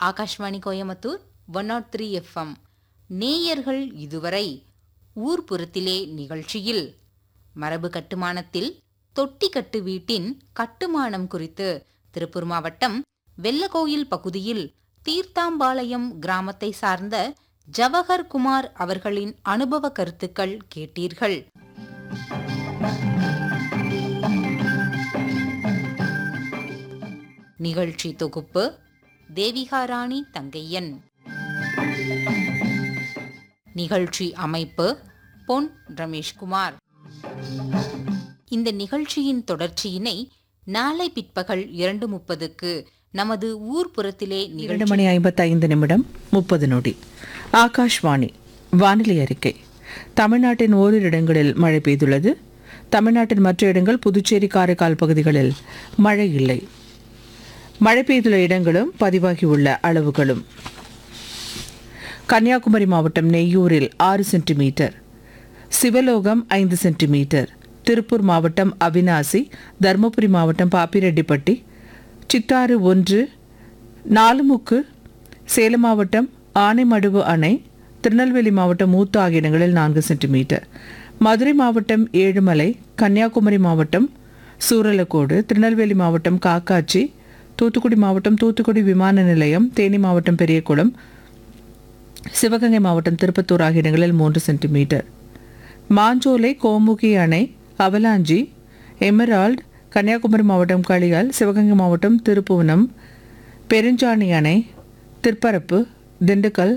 Akashvani Coimbatore one naught three FM நேயர்கள் இதுவரை ஊர்ப்புறத்திலே நிகழ்ச்சியில் மரபு கட்டுமானத்தில் தொட்டி கட்டு வீட்டின் கட்டுமானம் குறித்து திருப்பூர் மாவட்டம் வெள்ளகோயில் பகுதியில் தீர்த்தாம்பாளையம் கிராமத்தை சார்ந்த ஜவஹர் குமார் அவர்களின் அனுபவ கருத்துக்கள் கேட்டீர்கள் நிகழ்ச்சி தொகுப்பு தேவிகாராணி தங்கையன் நிகழ்ச்சி அமைப்பு பொன் ரமேஷ்குமார் இந்த நிகழ்ச்சியின் தொடர்ச்சியினை நாளை பிற்பகல் இரண்டு முப்பதுக்கு நமது ஊர்ப்புறத்திலே இரண்டு நிகழ்ச்சி மணி ஐம்பத்தைந்து நிமிடம் முப்பது நொடி ஆகாஷ்வாணி வானிலை அறிக்கை தமிழ்நாட்டின் ஓரிரு இடங்களில் மழை பெய்துள்ளது தமிழ்நாட்டின் மற்ற இடங்கள் புதுச்சேரி காரைக்கால் பகுதிகளில் மழை இல்லை மழை பெய்துள்ள இடங்களும் பதிவாகியுள்ள அளவுகளும் கன்னியாகுமரி மாவட்டம் நெய்யூரில் ஆறு சென்டிமீட்டர் சிவலோகம் ஐந்து சென்டிமீட்டர் திருப்பூர் மாவட்டம் அவினாசி தருமபுரி மாவட்டம் பாப்பிரெட்டிப்பட்டி சித்தாறு ஒன்று நாலுமுக்கு சேலம் மாவட்டம் ஆனைமடுவு அணை திருநெல்வேலி மாவட்டம் மூத்து ஆகிய இடங்களில் நான்கு சென்டிமீட்டர் மதுரை மாவட்டம் ஏழுமலை கன்னியாகுமரி மாவட்டம் சூரலக்கோடு திருநெல்வேலி மாவட்டம் காக்காச்சி தூத்துக்குடி மாவட்டம் தூத்துக்குடி விமான நிலையம் தேனி மாவட்டம் பெரியகுளம் சிவகங்கை மாவட்டம் திருப்பத்தூர் ஆகிய இடங்களில் மூன்று சென்டிமீட்டர் மாஞ்சோலை கோமுகி அணை அவலாஞ்சி எமரால்ட் கன்னியாகுமரி மாவட்டம் களியால் சிவகங்கை மாவட்டம் திருப்புவனம் பெருஞ்சாணி அணை திருப்பரப்பு திண்டுக்கல்